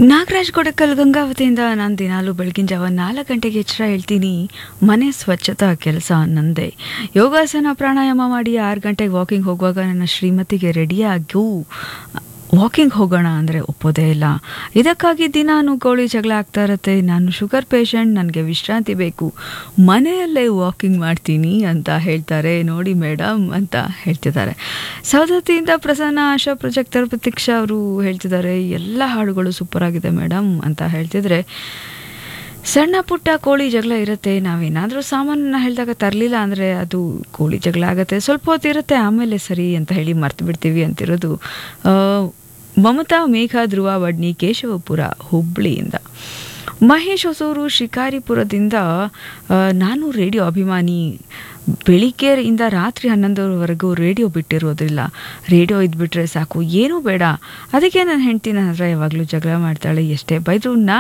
ನಾಗರಾಜ್ ಕೊಡಕಲ್ ಗಂಗಾವತಿಯಿಂದ ನಾನು ದಿನಾಲು ಬೆಳಗಿನ ಜಾವ ನಾಲ್ಕು ಗಂಟೆಗೆ ಎಚ್ಚರ ಹೇಳ್ತೀನಿ ಮನೆ ಸ್ವಚ್ಛತಾ ಕೆಲಸ ನಂದೇ ಯೋಗಾಸನ ಪ್ರಾಣಾಯಾಮ ಮಾಡಿ ಆರು ಗಂಟೆಗೆ ವಾಕಿಂಗ್ ಹೋಗುವಾಗ ನನ್ನ ಶ್ರೀಮತಿಗೆ ರೆಡಿಯಾಗೂ ವಾಕಿಂಗ್ ಹೋಗೋಣ ಅಂದರೆ ಒಪ್ಪೋದೇ ಇಲ್ಲ ಇದಕ್ಕಾಗಿ ದಿನಾನು ಗೋಳಿ ಜಗಳ ಆಗ್ತಾ ಇರುತ್ತೆ ನಾನು ಶುಗರ್ ಪೇಷಂಟ್ ನನಗೆ ವಿಶ್ರಾಂತಿ ಬೇಕು ಮನೆಯಲ್ಲೇ ವಾಕಿಂಗ್ ಮಾಡ್ತೀನಿ ಅಂತ ಹೇಳ್ತಾರೆ ನೋಡಿ ಮೇಡಮ್ ಅಂತ ಹೇಳ್ತಿದ್ದಾರೆ ಸವದತ್ತಿಯಿಂದ ಪ್ರಸನ್ನ ಆಶಾ ಪ್ರೊಜೆಕ್ಟರ್ ಪ್ರತೀಕ್ಷಾ ಅವರು ಹೇಳ್ತಿದ್ದಾರೆ ಎಲ್ಲ ಹಾಡುಗಳು ಸೂಪರ್ ಆಗಿದೆ ಮೇಡಮ್ ಅಂತ ಹೇಳ್ತಿದ್ರೆ ಸಣ್ಣ ಪುಟ್ಟ ಕೋಳಿ ಜಗಳ ಇರುತ್ತೆ ನಾವೇನಾದರೂ ಸಾಮಾನನ್ನ ಹೇಳಿದಾಗ ತರಲಿಲ್ಲ ಅಂದರೆ ಅದು ಕೋಳಿ ಜಗಳ ಆಗುತ್ತೆ ಸ್ವಲ್ಪ ಹೊತ್ತು ಇರುತ್ತೆ ಆಮೇಲೆ ಸರಿ ಅಂತ ಹೇಳಿ ಮರ್ತು ಬಿಡ್ತೀವಿ ಅಂತಿರೋದು ಆ, ಮಮತಾ ಮೇಘ ಧ್ರುವ ವಡ್ನಿ ಕೇಶವಪುರ ಹುಬ್ಳಿಯಿಂದ ಮಹೇಶ್ ಹೊಸೂರು ಶಿಕಾರಿಪುರದಿಂದ ಆ, ನಾನು ರೇಡಿಯೋ ಅಭಿಮಾನಿ ಬೆಳಿಗ್ಗೆಯಿಂದ ರಾತ್ರಿ ಹನ್ನೊಂದರವರೆಗೂ ರೇಡಿಯೋ ಬಿಟ್ಟಿರೋದಿಲ್ಲ ರೇಡಿಯೋ ಇದ್ಬಿಟ್ರೆ ಸಾಕು ಏನೂ ಬೇಡ ಅದಕ್ಕೆ ನನ್ನ ಹೆಂಡ್ತಿ ನನ್ನ ಹತ್ರ ಯಾವಾಗಲೂ ಜಗಳ ಮಾಡ್ತಾಳೆ ಎಷ್ಟೇ ಬೈದ್ರು ನಾ